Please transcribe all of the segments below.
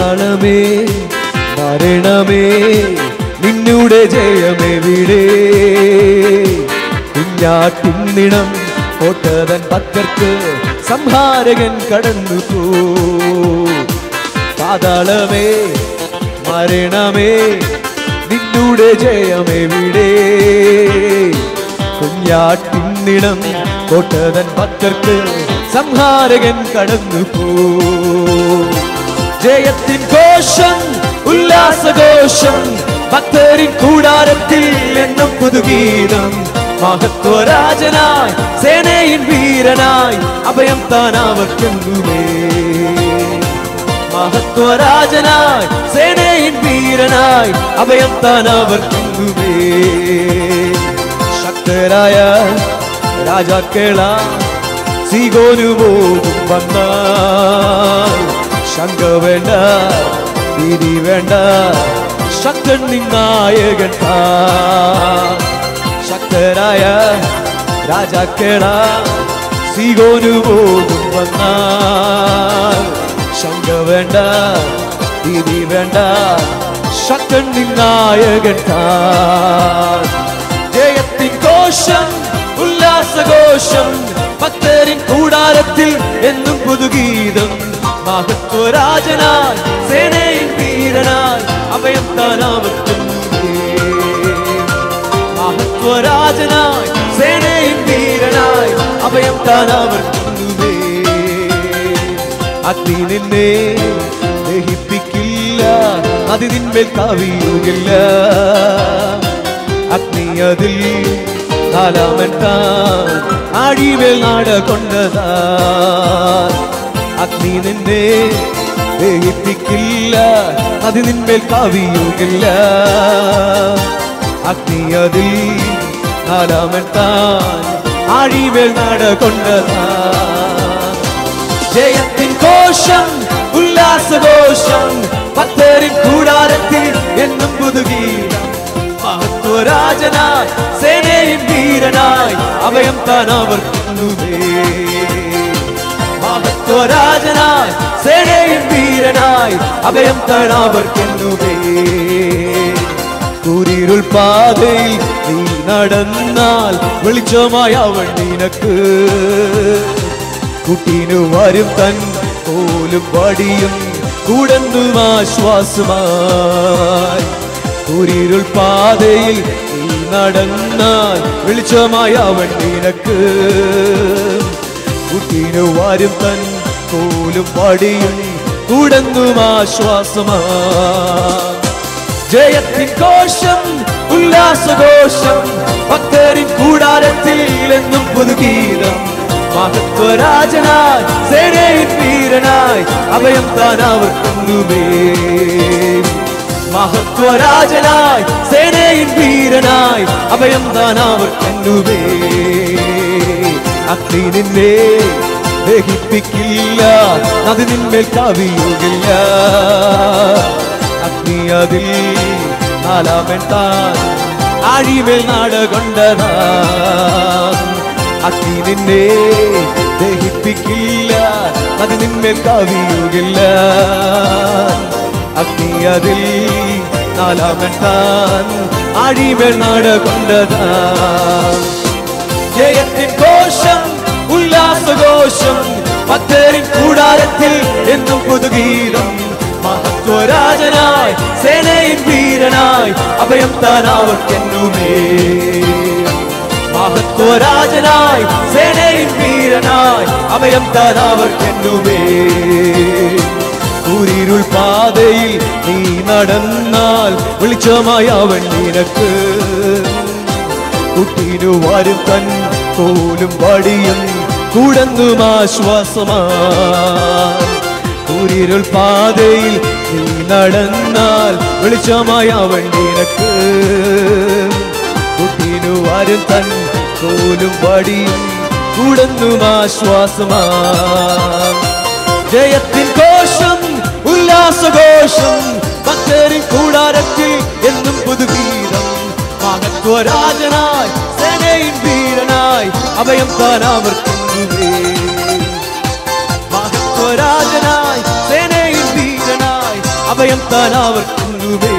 പാതാളമേ മരണമേ നിന്നുടെ ജയമെവിടെ കുഞ്ഞാട്ടിന്നിണം കോട്ടതൻ ഭക്തർക്ക് സംഹാരകൻ കടന്നു പോ പാതാളമേ മരണമേ നിന്നുടെ ജയമെവിടെ കുഞ്ഞാട്ടിന്നിടം കോട്ടതൻ ഭക്തർക്ക് സംഹാരകൻ കടന്നു പോ ജയത്തിൻ ഘോഷം ഉല്ലാസഘോഷം ഭക്തരിൻ കൂടാരത്തിൽ എന്നും പുതുഗീതം മഹത്വരാജനായി സേനയിൻ വീരനായി അഭയം താൻ അവർക്കെന്നുമേ മഹത്വരാജനായി സേനയിൻ വീരനായി അഭയം താൻ അവർക്കെന്നുമേ ശക്തരായ രാജാക്കള സീകോനു പോകും വന്ന ശങ്ക വേണ്ട ഭീതി വേണ്ട ശക്തൻ നിന്നായകൻ താൻ. ശക്തരായ രാജാക്കള സീകോനു പോകും വന്ന ശങ്ക വേണ്ട ഭീതി വേണ്ട ശക്തൻ നിന്നായകൻ താൻ. ജയത്തിൻ കോശം ഉല്ലാസഘോഷം ഭക്തരിൻ കൂടാരത്തിൽ എന്നും പുതുഗീതം മഹത്വരാജനായി സേനയിൻ വീരനായി അഭയം താനാവർത്തുന്നേ മഹത്വരാജനായി സേനയിൻ വീരനായി അഭയം താനാവർത്തുന്നേ അഗ്നി നിന്നെ ദഹിപ്പിക്കില്ല അത് നിന്മേൽ കവിയുകില്ല അഗ്നി അതിൽ നാലാമൻ താൻ ആഴിമേൽ നാട കൊണ്ടതാ അഗ്നി നിന്നെ ദഹിപ്പിക്കില്ല അത് നിന്മേൽ കവിയുകില്ല അഗ്നി അതിൽ നാലാമൻ താൻ ആഴിമേൽ നാട കൊണ്ടതാ ജയത്തിൻ കോശം ഉല്ലാസഘോഷം ഭക്തരിൻ കൂടാരത്തിൽ എന്നും പുതുകീരം മഹത്വരാജനായി സേനയിൻ വീരനായി അഭയം താൻ അവർക്കുന്നുവേ മഹത്വരാജനായി സേനയിൻ വീരനായി അഭയം താൻ അവർക്കുന്നുവേ കൂരിരുൾ പാതയിൽ നീ നടന്നാൽ വെളിച്ചമായ അവൻ നിനക്ക് കുട്ടീനു വരും തൻ പോലും വടിയും കൂടന്നും ആശ്വാസമായി കുരിരുൾ പാതയിൽ നീ നടന്നാൽ വെളിച്ചമായ അവൻ നിനക്ക് കുട്ടീനു വരും തൻ പോലും വടിയും കൂടന്നും ആശ്വാസമായി ജയത്തിൻ കോശം ഉല്ലാസഘോഷം ഭക്തരിൻ കൂടാരത്തിൽ എന്നും പുതുഗീതം മഹത്വരാജനായി സേനയിൻ വീരനായി അഭയം താൻ അവർക്കുന്നുമേ മഹത്വരാജനായി സേനയിൻ വീരനായി അഭയം താൻ അവർക്കുന്നുമേ അഗ്നി നിന്നെ ദഹിപ്പിക്കില്ല അത് നിന്മേൽ കവിയുകില്ല അഗ്നി അതിൽ നാലാമൻ താൻ ആഴിമേൽ നാട കൊണ്ടതാ അഗ്നി നിന്നെ ദഹിപ്പിക്കില്ല അത് നിന്മേൽ കവിയുകില്ല അഗ്നി അതിൽ നാലാമൻ താൻ ആഴിമേൽ നാട കൊണ്ടതാ ജയത്തിൻ കോശം ഉല്ലാസഘോഷം ഭക്തരിൻ കൂടാരത്തിൽ എന്നും പുതുഗീതം മഹത്വരാജനായി സേനയിൻ വീരനായി അഭയം താൻ അവർക്കെന്നുമേ മഹത്വരാജനായി സേനയിൻ വീരനായി അഭയം താൻ അവർക്കെന്നുമേ കൂരിരുൾ പാതയിൽ നീ നടന്നാൽ വെളിച്ചമായ അവൻ നിനക്ക് കുട്ടീനു വരും തൻ തോലും വടിയും കൂടന്നും ആശ്വാസമാ കൂരിരുൾ പാതയിൽ നീ നടന്നാൽ വെളിച്ചമായ അവൻ നിനക്ക് കുട്ടീനു വരും തൻ തോലും വടിയും കൂടന്നും ആശ്വാസമാ ജയത്തിൻ കോശം ഉല്ലാസഘോഷം ഭക്തരിൻ കൂടാരത്തിൽ എന്നും പുതുഗീതം മഹത്വരാജനായി സേനയിൻ വീരനായി അഭയം താൻ അവർക്കുന്നുവേ മഹത്വരാജനായി സേനയിൻ വീരനായി അഭയം താൻ അവർക്കുന്നുവേ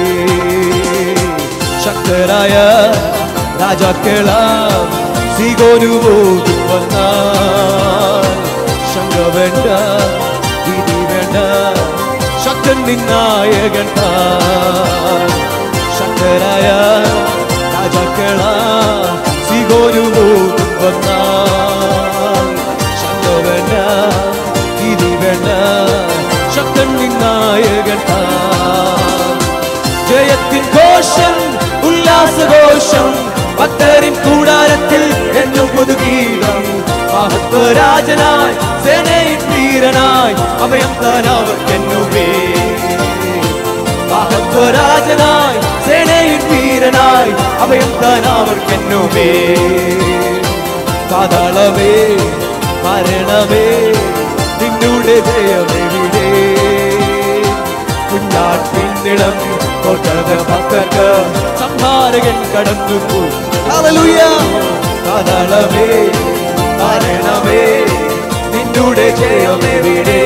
ശക്തരായ രാജാക്കളാം സീകോനു പോകും വന്നാൽ ശങ്ക വേണ്ട ഭീതി വേണ്ട ശക്തൻ നിന്നായകൻ താൻ ശക്തരായ രാജാക്കളാ സീകോനു പോകും വന്നാൽ ശങ്ക വേണ്ട ഭീതി വേണ്ട ശക്തൻ നിന്നായകൻ താൻ ജയത്തിൻ ഘോഷം ഉല്ലാസഘോഷം ഭക്തരിൻ കൂടാരത്തിൽ എന്നും പുതുഗീതം മഹത്വരാജനായി സേനയിൻ വീരനായി അഭയം താൻ അവർക്കെന്നുമേ മഹത്വരാജനായി സേനയിൻ വീരനായി അഭയം താൻ അവർക്കെന്നുമേ പാതാളമേ മരണമേ നിന്നുടെ ജയമെവിടെ കുഞ്ഞാട്ടിന്നിടം കൊട്ടക ഭക്തർക്ക് സംഹാരകൻ കടന്നു പാതാളമേ മരണമേ നിന്നുടെ ജയമെവിടെ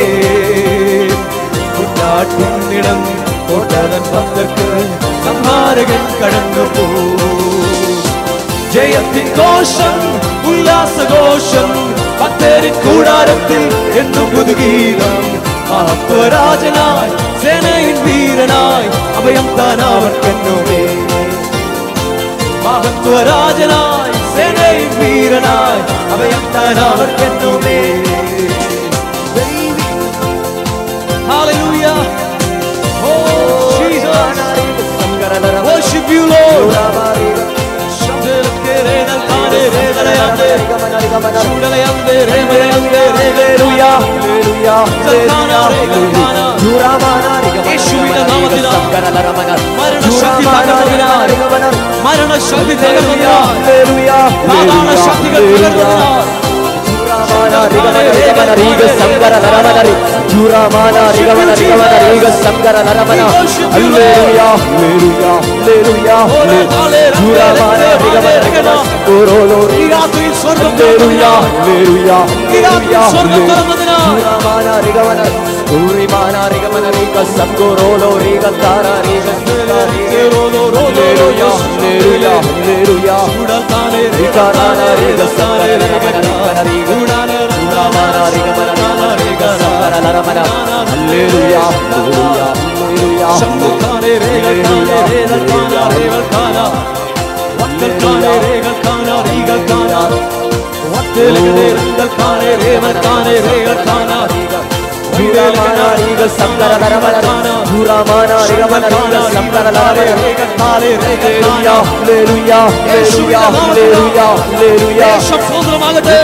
കുഞ്ഞാട്ടിന്നിടം കൊട്ടകൻ ഭക്തർക്ക് സംഹാരകൻ കടന്നു പോ ജയത്തിൻ ഘോഷം ഉല്ലാസഘോഷം ഭക്തരിൻ കൂടാരത്തിൽ എന്നും പുതുഗീതം മഹത്വരാജനായി സേനയിൻ വീരനായി അഭയം താൻ അവർക്കെന്നുമേ മഹത്വരാജനായി സേനയിൻ വീരനായി അഭയം താൻ അവർക്കെന്നുമേ Hallelujah. Oh, Jesus. Worship you, Lord. മരണശക്തി തകർന്നതിനാൽ പാതാള ശക്തികൾ തകർന്നതിനാൽ ഈ രാത്രിയിൽ സ്വർഗം ഈ രാത്രിയിൽ സ്വർഗം തുറന്നതിനാൽ ദേശം സ്വതന്ത്രമാകട്ടെ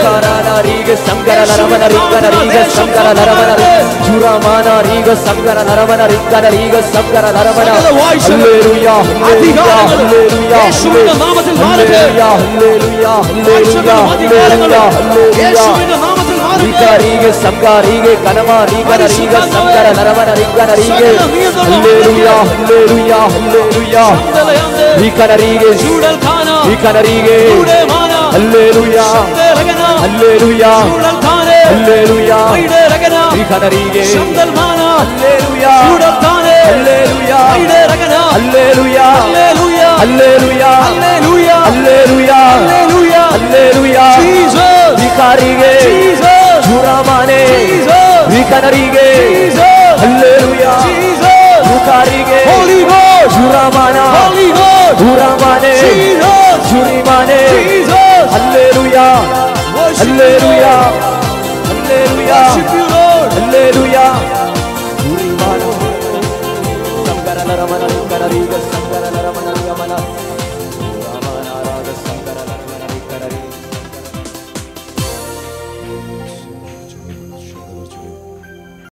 സകല വാഴ്ചകൾ അധികാരങ്ങൾ യേശുവിന്റെ നാമത്തിൽ മാറട്ടെ വാഴ്ചകളും അധികാരങ്ങളും യേശുവിന്റെ നാമത്തിൽ മാറട്ടെ Rige samgarige kanamariga riga samgara naramana riga rige Hallelujah hallelujah hallelujah ശബ്ദലയന്തേ Rikanarige ചൂടൽ Khana Rikanarige ചൂടേമാന Hallelujah ശബ്ദലഗന Hallelujah ചൂടൽ ഖാനേ Hallelujah വൈഡേരഗന Rikanarige ശബ്ദൽമാന Hallelujah ചൂടൽ ഖാനേ Hallelujah വൈഡേരഗന Hallelujah hallelujah Hallelujah hallelujah Hallelujah hallelujah Hallelujah Jesus Rikarige Jesus Juramane Jesus Rikanarige Jesus Hallelujah Jesus Rikarige holy ghost Juramana holy ghost Juramane Jesus Jurimane Jesus Hallelujah Worship you, Hallelujah Lord. Hallelujah Worship you, Lord. Hallelujah